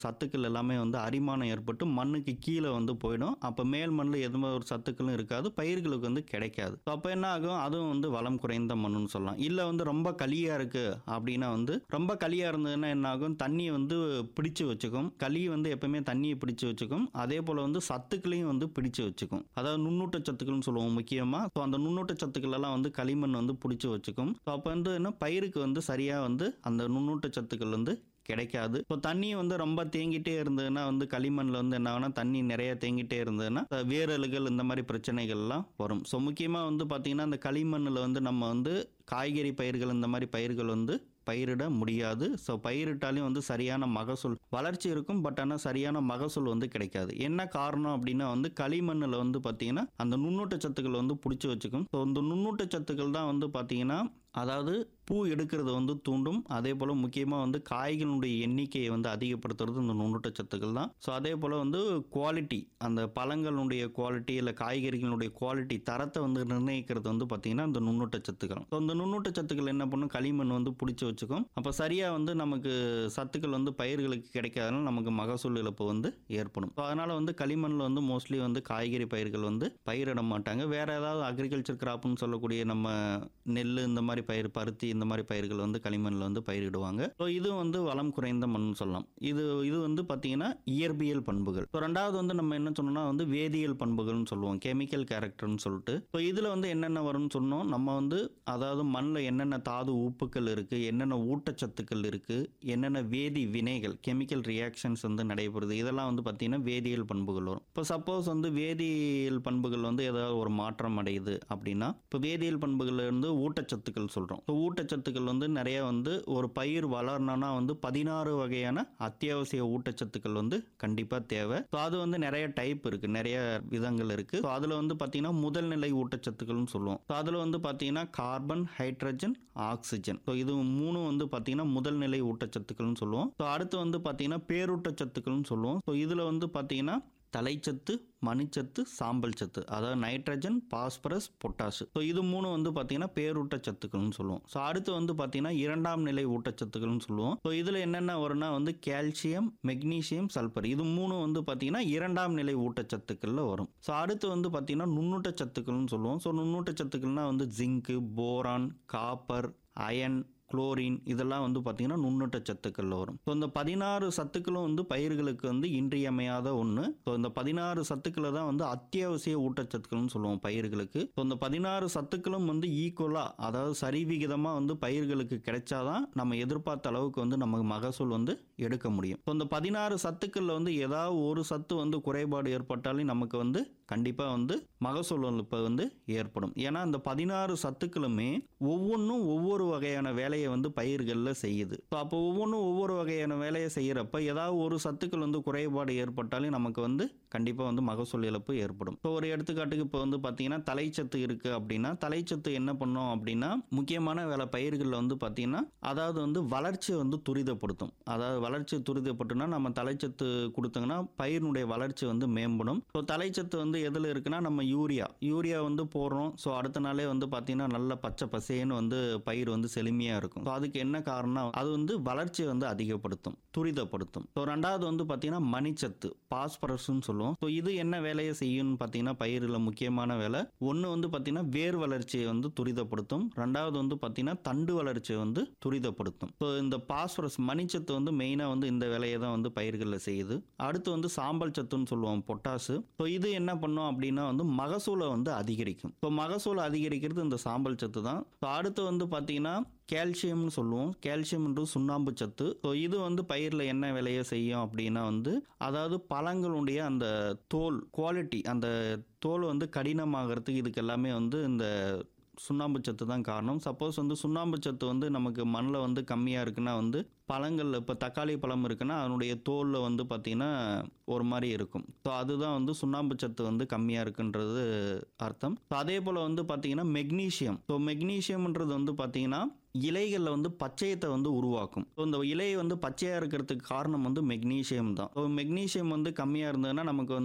சத்துக்கள் எல்லாமே வந்து அரிமானம் ஏற்பட்டு மண்ணுக்கு கீழே வந்து போயிடும் அப்போ மேல் மண்ணில் எதுவுமே ஒரு சத்துக்களும் இருக்காது பயிர்களுக்கு வந்து கிடைக்காது அப்போ என்ன ஆகும் அதுவும் வந்து வளம் குறைந்த மண்ணுன்னு சொல்லலாம் இல்லை வந்து ரொம்ப களியாக இருக்குது அப்படின்னா வந்து ரொம்ப களியாக இருந்ததுன்னா என்ன ஆகும் தண்ணியை வந்து பிடிச்சு வச்சுக்கும் களி வந்து எப்பவுமே தண்ணியை பிடிச்சு வச்சுக்கும் அதே போல் வந்து சத்துக்களையும் வந்து பிடிச்சு வச்சுக்கும் அதாவது நுண்ணூட்ட சத்துக்கள்னு சொல்லுவோம் முக்கியமாக ஸோ அந்த நுண்ணூட்ட சத்துக்கள் எல்லாம் வந்து களிமண் வந்து பிடிச்சி வச்சுக்கும் ஸோ அப்போ வந்து என்ன பயிருக்கு வந்து சரியாக வந்து அந்த நுண்ணூட்ட சத்துக்கள் வந்து கிடைக்காது இப்போ தண்ணி வந்து ரொம்ப தேங்கிட்டே இருந்ததுன்னா வந்து களிமண்ணில் வந்து என்ன ஆகும்னா தண்ணி நிறைய தேங்கிட்டே இருந்ததுன்னா அஹ் வேரலுகள் இந்த மாதிரி பிரச்சனைகள்லாம் வரும் ஸோ முக்கியமாக வந்து பார்த்திங்கன்னா அந்த களிமண்ணில் வந்து நம்ம வந்து காய்கறி பயிர்கள் இந்த மாதிரி பயிர்கள் வந்து பயிரிட முடியாது ஸோ பயிரிட்டாலையும் வந்து சரியான மகசூல் வளர்ச்சி இருக்கும் பட் ஆனால் சரியான மகசூல் வந்து கிடைக்காது என்ன காரணம் அப்படின்னா வந்து களிமண்ணில் வந்து பார்த்தீங்கன்னா அந்த நுண்ணூட்ட சத்துக்கள் வந்து பிடிச்சி வச்சுக்கும் ஸோ இந்த நுண்ணூட்ட சத்துக்கள் தான் வந்து பார்த்தீங்கன்னா அதாவது பூ எடுக்கிறது வந்து தூண்டும் அதே போல் முக்கியமாக வந்து காய்களுடைய எண்ணிக்கையை வந்து அதிகப்படுத்துறது இந்த நுண்ணூட்ட சத்துக்கள் தான் ஸோ அதே போல் வந்து குவாலிட்டி அந்த பழங்களுடைய குவாலிட்டி இல்லை காய்கறிகளுடைய குவாலிட்டி தரத்தை வந்து நிர்ணயிக்கிறது வந்து பார்த்திங்கன்னா இந்த நுண்ணூட்ட சத்துக்கள் ஸோ இந்த நுண்ணூட்ட சத்துக்கள் என்ன பண்ணும் களிமண் வந்து பிடிச்சி வச்சுக்கும் அப்போ சரியாக வந்து நமக்கு சத்துக்கள் வந்து பயிர்களுக்கு கிடைக்காதனால நமக்கு மகசூல் இழப்பு வந்து ஏற்படும் ஸோ அதனால் வந்து களிமண்ணில் வந்து மோஸ்ட்லி வந்து காய்கறி பயிர்கள் வந்து பயிரிட மாட்டாங்க வேறு ஏதாவது அக்ரிகல்ச்சர் கிராப்னு சொல்லக்கூடிய நம்ம நெல் இந்த மாதிரி பயிர் பருத்தி இந்த மாதிரி பயிர்கள் வந்து களிமண்ணில் வந்து பயிரிடுவாங்க ஸோ இது வந்து வளம் குறைந்த மண் சொல்லலாம் இது இது வந்து பார்த்தீங்கன்னா இயற்பியல் பண்புகள் ஸோ ரெண்டாவது வந்து நம்ம என்ன சொன்னோம்னா வந்து வேதியியல் பண்புகள்னு சொல்லுவோம் கெமிக்கல் கேரக்டர்னு சொல்லிட்டு ஸோ இதில் வந்து என்னென்ன வரும்னு சொன்னோம் நம்ம வந்து அதாவது மண்ணில் என்னென்ன தாது உப்புக்கள் இருக்குது என்னென்ன ஊட்டச்சத்துக்கள் இருக்குது என்னென்ன வேதி வினைகள் கெமிக்கல் ரியாக்ஷன்ஸ் வந்து நடைபெறுது இதெல்லாம் வந்து பார்த்தீங்கன்னா வேதியியல் பண்புகள் வரும் இப்போ சப்போஸ் வந்து வேதியியல் பண்புகள் வந்து ஏதாவது ஒரு மாற்றம் அடையுது அப்படின்னா இப்போ வேதியியல் பண்புகள்ல இருந்து ஊட்டச்சத்துக்கள் சொல்கிறோம் இப்போ ஊட்டச்சத்துக்கள் வந்து நிறைய வந்து ஒரு பயிர் வளரணும்னா வந்து பதினாறு வகையான அத்தியாவசிய ஊட்டச்சத்துக்கள் வந்து கண்டிப்பாக தேவை ஸோ அது வந்து நிறைய டைப் இருக்குது நிறைய விதங்கள் இருக்குது ஸோ அதில் வந்து பார்த்தீங்கன்னா முதல் நிலை ஊட்டச்சத்துக்கள்னு சொல்லுவோம் ஸோ அதில் வந்து பார்த்தீங்கன்னா கார்பன் ஹைட்ரஜன் ஆக்சிஜன் ஸோ இது மூணும் வந்து பார்த்தீங்கன்னா முதல் நிலை ஊட்டச்சத்துக்கள்னு சொல்லுவோம் ஸோ அடுத்து வந்து பார்த்தீங்கன்னா பேரூட்டச்சத்துக்கள்னு சொல்லுவோம் ஸோ இதில் வந்து பார்த்தீங்கன்னா தலைச்சத்து மணிச்சத்து சாம்பல் சத்து அதாவது நைட்ரஜன் பாஸ்பரஸ் பொட்டாஷ் ஸோ இது மூணு வந்து பார்த்தீங்கன்னா பேரூட்டச்சத்துக்கள்னு சொல்லுவோம் ஸோ அடுத்து வந்து பார்த்தீங்கன்னா இரண்டாம் நிலை ஊட்டச்சத்துக்கள்னு சொல்லுவோம் ஸோ இதில் என்னென்ன வரும்னா வந்து கால்சியம் மெக்னீசியம் சல்பர் இது மூணு வந்து பார்த்தீங்கன்னா இரண்டாம் நிலை ஊட்டச்சத்துக்களில் வரும் ஸோ அடுத்து வந்து பார்த்தீங்கன்னா நுண்ணூட்டச்சத்துக்கள்னு சொல்லுவோம் ஸோ நுண்ணூட்டச்சத்துக்கள்னா வந்து zinc boron copper iron chlorine இதெல்லாம் வந்து பார்த்திங்கன்னா நுண்ணூட்ட சத்துக்களில் வரும் ஸோ இந்த பதினாறு சத்துக்களும் வந்து பயிர்களுக்கு வந்து இன்றியமையாத ஒன்று ஸோ இந்த பதினாறு சத்துக்களை தான் வந்து அத்தியாவசிய ஊட்டச்சத்துக்கள்னு சொல்லுவோம் பயிர்களுக்கு ஸோ இந்த பதினாறு சத்துக்களும் வந்து ஈக்குவலாக அதாவது சரிவிகிதமாக வந்து பயிர்களுக்கு கிடைச்சாதான் நம்ம எதிர்பார்த்த அளவுக்கு வந்து நமக்கு மகசூல் வந்து எடுக்க முடியும் ஸோ இந்த பதினாறு சத்துக்களில் வந்து ஏதாவது ஒரு சத்து வந்து குறைபாடு ஏற்பட்டாலும் நமக்கு வந்து கண்டிப்பாக வந்து மகசூல் இப்போ வந்து ஏற்படும் ஏன்னா இந்த பதினாறு சத்துக்களுமே ஒவ்வொன்றும் ஒவ்வொரு வகையான வேலையை வந்து பயிர்களில் செய்யுது ஸோ அப்போ ஒவ்வொன்றும் ஒவ்வொரு வகையான வேலையை செய்கிறப்ப ஏதாவது ஒரு சத்துக்கள் வந்து குறைபாடு ஏற்பட்டாலும் நமக்கு வந்து கண்டிப்பாக வந்து மகசூல் இழப்பு ஏற்படும் இப்போ ஒரு எடுத்துக்காட்டுக்கு இப்போ வந்து பார்த்தீங்கன்னா தலைச்சத்து இருக்குது அப்படின்னா தலைச்சத்து என்ன பண்ணோம் அப்படின்னா முக்கியமான வேலை பயிர்களில் வந்து பார்த்தீங்கன்னா அதாவது வந்து வளர்ச்சியை வந்து துரிதப்படுத்தும் அதாவது வளர்ச்சி துரிதப்பட்டுனா நம்ம தலைச்சத்து கொடுத்தோங்கன்னா பயிரினுடைய வளர்ச்சி வந்து மேம்படும் ஸோ தலைச்சத்து வந்து எதில் இருக்குன்னா நம்ம யூரியா யூரியா வந்து போடுறோம் ஸோ அடுத்த நாளே வந்து பார்த்தீங்கன்னா நல்ல பச்சை பசேன்னு வந்து பயிர் வந்து செழுமையாக இருக்கும் ஸோ அதுக்கு என்ன காரணம் அது வந்து வளர்ச்சியை வந்து அதிகப்படுத்தும் துரிதப்படுத்தும் ஸோ ரெண்டாவது வந்து பார்த்தீங்கன்னா மணிச்சத்து பாஸ்பரஸ்ன்னு சொல்லுவோம் ஸோ இது என்ன வேலையை செய்யும்னு பார்த்தீங்கன்னா பயிரில் முக்கியமான வேலை ஒன்று வந்து பார்த்தீங்கன்னா வேர் வளர்ச்சியை வந்து துரிதப்படுத்தும் ரெண்டாவது வந்து பார்த்தீங்கன்னா தண்டு வளர்ச்சியை வந்து துரிதப்படுத்தும் ஸோ இந்த பாஸ்பரஸ் மணிச்சத்து வந்து மெயினாக வந்து இந்த வேலையை தான் வந்து பயிர்களில் செய்யுது அடுத்து வந்து சாம்பல் சத்துன்னு சொல்லுவோம் பொட்டாசு ஸோ இது என்ன பண்ணும் அப்படின்னா வந்து மகசூலை வந்து அதிகரிக்கும் ஸோ மகசூலை அதிகரிக்கிறது இந்த சாம்பல் சத்து தான் ஸோ அடுத்து வந்து பார்த்தீங்கன்னா கால்சியம்னு சொல்லுவோம் கால்சியம்ன்றது சுண்ணாம்பு சத்து ஸோ இது வந்து பயிரில் என்ன விலையை செய்யும் அப்படின்னா வந்து அதாவது பழங்களுடைய அந்த தோல் குவாலிட்டி அந்த தோல் வந்து கடினமாகறதுக்கு இதுக்கு எல்லாமே வந்து இந்த சுண்ணாம்பு சத்து தான் காரணம் சப்போஸ் வந்து சுண்ணாம்பு சத்து வந்து நமக்கு மண்ணில் வந்து கம்மியாக இருக்குன்னா வந்து பழங்கள் இப்போ தக்காளி பழம் இருக்குன்னா அதனுடைய தோலில் வந்து பார்த்திங்கன்னா ஒரு மாதிரி இருக்கும் ஸோ அதுதான் வந்து சுண்ணாம்பு சத்து வந்து கம்மியாக இருக்குன்றது அர்த்தம் ஸோ அதே போல் வந்து பார்த்திங்கன்னா மெக்னீஷியம் ஸோ மெக்னீஷியம்ன்றது வந்து பார்த்திங்கன்னா இலைகளில் வந்து பச்சையத்தை வந்து உருவாக்கும் ஸோ இந்த இலை வந்து பச்சையாக இருக்கிறதுக்கு காரணம் வந்து மெக்னீஷியம் தான் ஸோ மெக்னீஷியம் வந்து கம்மியாக இருந்ததுன்னா நமக்கு வந்து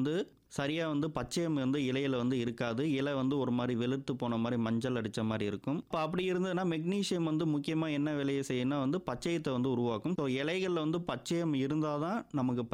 சரியாக வந்து பச்சையம் வந்து இலையில வந்து இருக்காது இலை வந்து ஒரு மாதிரி வெளுத்து போன மாதிரி மஞ்சள் அடித்த மாதிரி இருக்கும் இப்போ அப்படி இருந்ததுன்னா மெக்னீஷியம் வந்து முக்கியமாக என்ன வேலையை செய்யணும்னா வந்து பச்சையத்தை வந்து உருவாக்கும் ஸோ இலைகளில் வந்து பச்சையம் இருந்தால் தான் நமக்கு